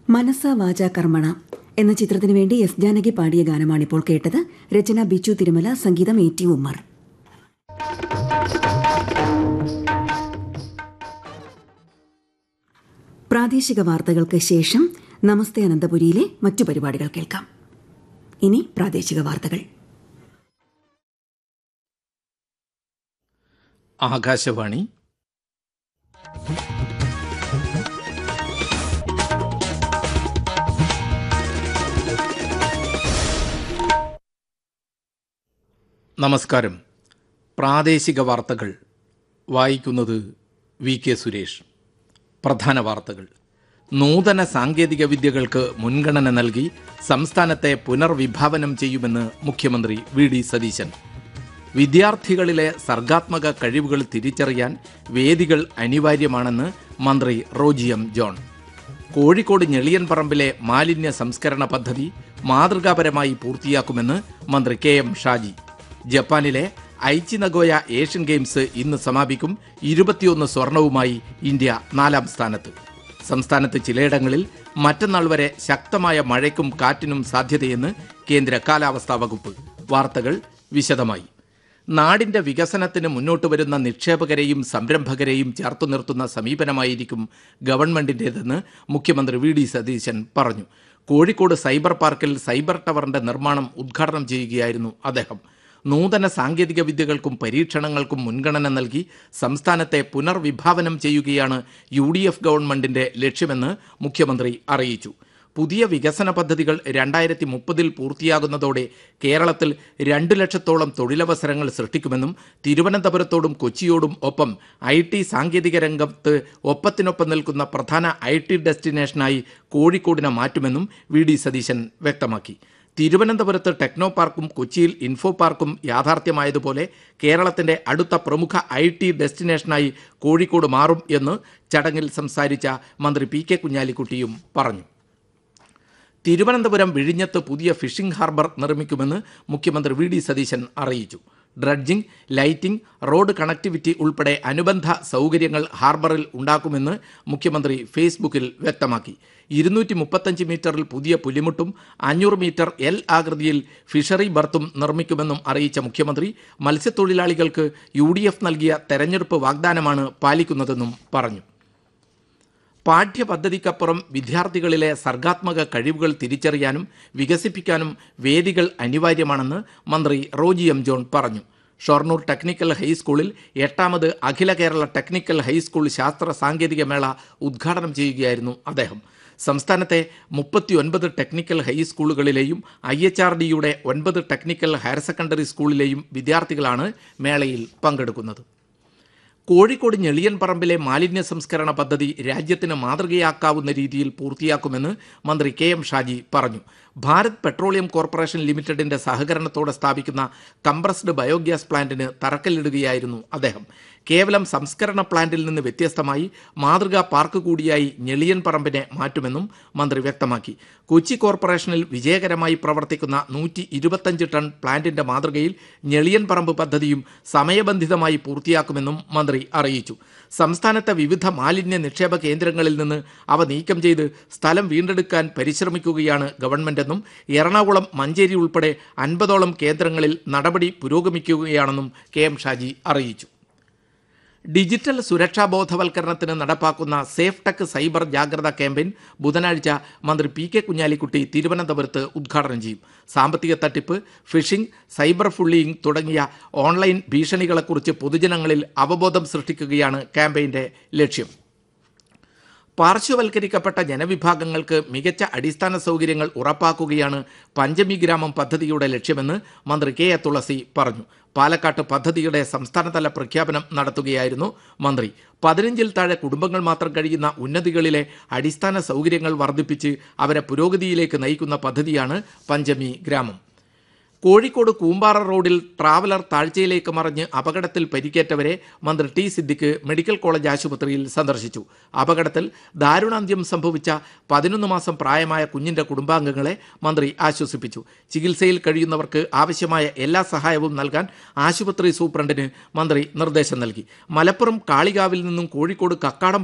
മനസ്സ വാച കർമ്മണ എന്ന ചിത്രത്തിനു വേണ്ടി എസ് ജാനകി പാടിയ ഗാനമാണിപ്പോൾ കേട്ടത് രചന ബിച്ചു തിരുമല സംഗീതം എ ടി ഉമ്മർ പ്രാദേശിക വാർത്തകൾക്ക് ശേഷം നമസ്തേ അനന്തപുരിയിലെ മറ്റു പരിപാടികൾ കേൾക്കാം ഇനി പ്രാദേശിക വാർത്തകൾ ആകാശവാണി നമസ്കാരം പ്രാദേശിക വാർത്തകൾ വായിക്കുന്നത് വി കെ സുരേഷ് പ്രധാന വാർത്തകൾ നൂതന സാങ്കേതിക വിദ്യകൾക്ക് മുൻഗണന നൽകി സംസ്ഥാനത്തെ പുനർവിഭാവനം ചെയ്യുമെന്ന് മുഖ്യമന്ത്രി വി ഡി സതീശൻ വിദ്യാർത്ഥികളിലെ സർഗാത്മക കഴിവുകൾ തിരിച്ചറിയാൻ വേദികൾ അനിവാര്യമാണെന്ന് മന്ത്രി റോജി എം ജോൺ കോഴിക്കോട് ഞെളിയൻപറമ്പിലെ മാലിന്യ സംസ്കരണ പദ്ധതി മാതൃകാപരമായി പൂർത്തിയാക്കുമെന്ന് മന്ത്രി കെ എം ഷാജി ജപ്പാനിലെ ഐച്ചി നഗോയ ഏഷ്യൻ ഗെയിംസ് ഇന്ന് സമാപിക്കും ഇരുപത്തിയൊന്ന് സ്വർണവുമായി ഇന്ത്യ നാലാം സ്ഥാനത്ത് സംസ്ഥാനത്ത് ചിലയിടങ്ങളിൽ മറ്റന്നാൾ വരെ ശക്തമായ മഴയ്ക്കും കാറ്റിനും സാധ്യതയെന്ന് കേന്ദ്ര കാലാവസ്ഥാ വകുപ്പ് വാർത്തകൾ വിശദമായി നാടിന്റെ വികസനത്തിന് മുന്നോട്ട് വരുന്ന നിക്ഷേപകരെയും സംരംഭകരെയും ചേർത്തു നിർത്തുന്ന സമീപനമായിരിക്കും ഗവൺമെന്റിന്റേതെന്ന് മുഖ്യമന്ത്രി വി ഡി സതീശൻ പറഞ്ഞു കോഴിക്കോട് സൈബർ പാർക്കിൽ സൈബർ ടവറിന്റെ നിർമ്മാണം ഉദ്ഘാടനം ചെയ്യുകയായിരുന്നു അദ്ദേഹം നൂതന സാങ്കേതിക വിദ്യകൾക്കും പരീക്ഷണങ്ങൾക്കും മുൻഗണന നൽകി സംസ്ഥാനത്തെ പുനർവിഭാവനം ചെയ്യുകയാണ് യു ഡി എഫ് ഗവൺമെന്റിന്റെ ലക്ഷ്യമെന്ന് മുഖ്യമന്ത്രി അറിയിച്ചു പുതിയ വികസന പദ്ധതികൾ രണ്ടായിരത്തി മുപ്പതിൽ പൂർത്തിയാകുന്നതോടെ കേരളത്തിൽ രണ്ട് ലക്ഷത്തോളം തൊഴിലവസരങ്ങൾ സൃഷ്ടിക്കുമെന്നും തിരുവനന്തപുരത്തോടും കൊച്ചിയോടും ഒപ്പം ഐ ടി സാങ്കേതിക രംഗത്ത് ഒപ്പത്തിനൊപ്പം നിൽക്കുന്ന പ്രധാന ഐ ടി ഡെസ്റ്റിനേഷനായി കോഴിക്കോടിനെ മാറ്റുമെന്നും വി ഡി സതീശൻ വ്യക്തമാക്കി തിരുവനന്തപുരത്ത് ടെക്നോ പാർക്കും കൊച്ചിയിൽ ഇൻഫോ പാർക്കും യാഥാർത്ഥ്യമായതുപോലെ കേരളത്തിന്റെ അടുത്ത പ്രമുഖ ഐ ടി ഡെസ്റ്റിനേഷനായി കോഴിക്കോട് മാറും എന്ന് ചടങ്ങിൽ സംസാരിച്ച മന്ത്രി പി കെ കുഞ്ഞാലിക്കുട്ടിയും പറഞ്ഞു തിരുവനന്തപുരം വിഴിഞ്ഞത്ത് പുതിയ ഫിഷിംഗ് ഹാർബർ നിർമ്മിക്കുമെന്ന് മുഖ്യമന്ത്രി വി ഡി സതീശൻ അറിയിച്ചു ഡ്രഡ്ജിംഗ് ലൈറ്റിംഗ് റോഡ് കണക്ടിവിറ്റി ഉൾപ്പെടെ അനുബന്ധ സൗകര്യങ്ങൾ ഹാർബറിൽ ഉണ്ടാക്കുമെന്ന് മുഖ്യമന്ത്രി ഫേസ്ബുക്കിൽ വ്യക്തമാക്കി ഇരുന്നൂറ്റി മുപ്പത്തഞ്ച് മീറ്ററിൽ പുതിയ പുലിമുട്ടും അഞ്ഞൂറ് മീറ്റർ എൽ ആകൃതിയിൽ ഫിഷറി ബർത്തും നിർമ്മിക്കുമെന്നും അറിയിച്ച മുഖ്യമന്ത്രി മത്സ്യത്തൊഴിലാളികൾക്ക് യു നൽകിയ തെരഞ്ഞെടുപ്പ് വാഗ്ദാനമാണ് പാലിക്കുന്നതെന്നും പറഞ്ഞു പാഠ്യപദ്ധതിക്കപ്പുറം വിദ്യാർത്ഥികളിലെ സർഗാത്മക കഴിവുകൾ തിരിച്ചറിയാനും വികസിപ്പിക്കാനും വേദികൾ അനിവാര്യമാണെന്ന് മന്ത്രി റോജി എം ജോൺ പറഞ്ഞു ഷൊർണൂർ ടെക്നിക്കൽ ഹൈസ്കൂളിൽ എട്ടാമത് അഖില കേരള ടെക്നിക്കൽ ഹൈസ്കൂൾ ശാസ്ത്ര സാങ്കേതിക മേള ഉദ്ഘാടനം ചെയ്യുകയായിരുന്നു അദ്ദേഹം സംസ്ഥാനത്തെ മുപ്പത്തിയൊൻപത് ടെക്നിക്കൽ ഹൈസ്കൂളുകളിലെയും ഐ എച്ച് ആർ ഡിയുടെ ഒൻപത് ടെക്നിക്കൽ ഹയർ സെക്കൻഡറി സ്കൂളിലെയും വിദ്യാർത്ഥികളാണ് മേളയിൽ പങ്കെടുക്കുന്നത് കോഴിക്കോട് ഞെളിയൻപറമ്പിലെ മാലിന്യ സംസ്കരണ പദ്ധതി രാജ്യത്തിന് മാതൃകയാക്കാവുന്ന രീതിയിൽ പൂർത്തിയാക്കുമെന്ന് മന്ത്രി കെ എം ഷാജി പറഞ്ഞു ഭാരത് പെട്രോളിയം കോർപ്പറേഷൻ ലിമിറ്റഡിന്റെ സഹകരണത്തോടെ സ്ഥാപിക്കുന്ന കംപ്രസ്ഡ് ബയോഗ്യാസ് പ്ലാന്റിന് തറക്കല്ലിടുകയായിരുന്നു അദ്ദേഹം കേവലം സംസ്കരണ പ്ലാന്റിൽ നിന്ന് വ്യത്യസ്തമായി മാതൃകാ പാർക്ക് കൂടിയായി ഞെളിയൻ പറമ്പിനെ മാറ്റുമെന്നും മന്ത്രി വ്യക്തമാക്കി കൊച്ചി കോർപ്പറേഷനിൽ വിജയകരമായി പ്രവർത്തിക്കുന്ന നൂറ്റി ഇരുപത്തഞ്ച് ടൺ പ്ലാന്റിന്റെ മാതൃകയിൽ ഞെളിയൻ പറമ്പ് പദ്ധതിയും സമയബന്ധിതമായി പൂർത്തിയാക്കുമെന്നും മന്ത്രി അറിയിച്ചു സംസ്ഥാനത്തെ വിവിധ മാലിന്യ നിക്ഷേപ കേന്ദ്രങ്ങളിൽ നിന്ന് അവ നീക്കം ചെയ്ത് സ്ഥലം വീണ്ടെടുക്കാൻ പരിശ്രമിക്കുകയാണ് ഗവൺമെന്റെന്നും എറണാകുളം മഞ്ചേരി ഉൾപ്പെടെ അൻപതോളം കേന്ദ്രങ്ങളിൽ നടപടി പുരോഗമിക്കുകയാണെന്നും കെ എം ഷാജി അറിയിച്ചു ഡിജിറ്റൽ സുരക്ഷാ ബോധവൽക്കരണത്തിന് നടപ്പാക്കുന്ന സേഫ് ടെക് സൈബർ ജാഗ്രതാ ക്യാമ്പയിൻ ബുധനാഴ്ച മന്ത്രി പി കെ കുഞ്ഞാലിക്കുട്ടി തിരുവനന്തപുരത്ത് ഉദ്ഘാടനം ചെയ്യും സാമ്പത്തിക തട്ടിപ്പ് ഫിഷിംഗ് സൈബർ ഫുള്ളിയിങ് തുടങ്ങിയ ഓൺലൈൻ ഭീഷണികളെക്കുറിച്ച് പൊതുജനങ്ങളിൽ അവബോധം സൃഷ്ടിക്കുകയാണ് ക്യാമ്പയിന്റെ ലക്ഷ്യം പാർശ്വവൽക്കരിക്കപ്പെട്ട ജനവിഭാഗങ്ങൾക്ക് മികച്ച അടിസ്ഥാന സൗകര്യങ്ങൾ ഉറപ്പാക്കുകയാണ് പഞ്ചമി ഗ്രാമം പദ്ധതിയുടെ ലക്ഷ്യമെന്ന് മന്ത്രി കെ എ തുളസി പറഞ്ഞു പാലക്കാട്ട് പദ്ധതിയുടെ സംസ്ഥാനതല പ്രഖ്യാപനം നടത്തുകയായിരുന്നു മന്ത്രി പതിനഞ്ചിൽ താഴെ കുടുംബങ്ങൾ മാത്രം കഴിയുന്ന ഉന്നതികളിലെ അടിസ്ഥാന സൗകര്യങ്ങൾ വർദ്ധിപ്പിച്ച് അവരെ പുരോഗതിയിലേക്ക് നയിക്കുന്ന പദ്ധതിയാണ് പഞ്ചമി ഗ്രാമം കോഴിക്കോട് കൂമ്പാറ റോഡിൽ ട്രാവലർ താഴ്ചയിലേക്ക് മറിഞ്ഞ് അപകടത്തിൽ പരിക്കേറ്റവരെ മന്ത്രി ടി സിദ്ദിഖ് മെഡിക്കൽ കോളേജ് ആശുപത്രിയിൽ സന്ദർശിച്ചു അപകടത്തിൽ ദാരുണാന്ത്യം സംഭവിച്ച പതിനൊന്ന് മാസം പ്രായമായ കുഞ്ഞിന്റെ കുടുംബാംഗങ്ങളെ മന്ത്രി ആശ്വസിപ്പിച്ചു ചികിത്സയിൽ കഴിയുന്നവർക്ക് ആവശ്യമായ എല്ലാ സഹായവും നൽകാൻ ആശുപത്രി സൂപ്രണ്ടിന് മന്ത്രി നിർദ്ദേശം നൽകി മലപ്പുറം കാളികാവിൽ നിന്നും കോഴിക്കോട് കക്കാടം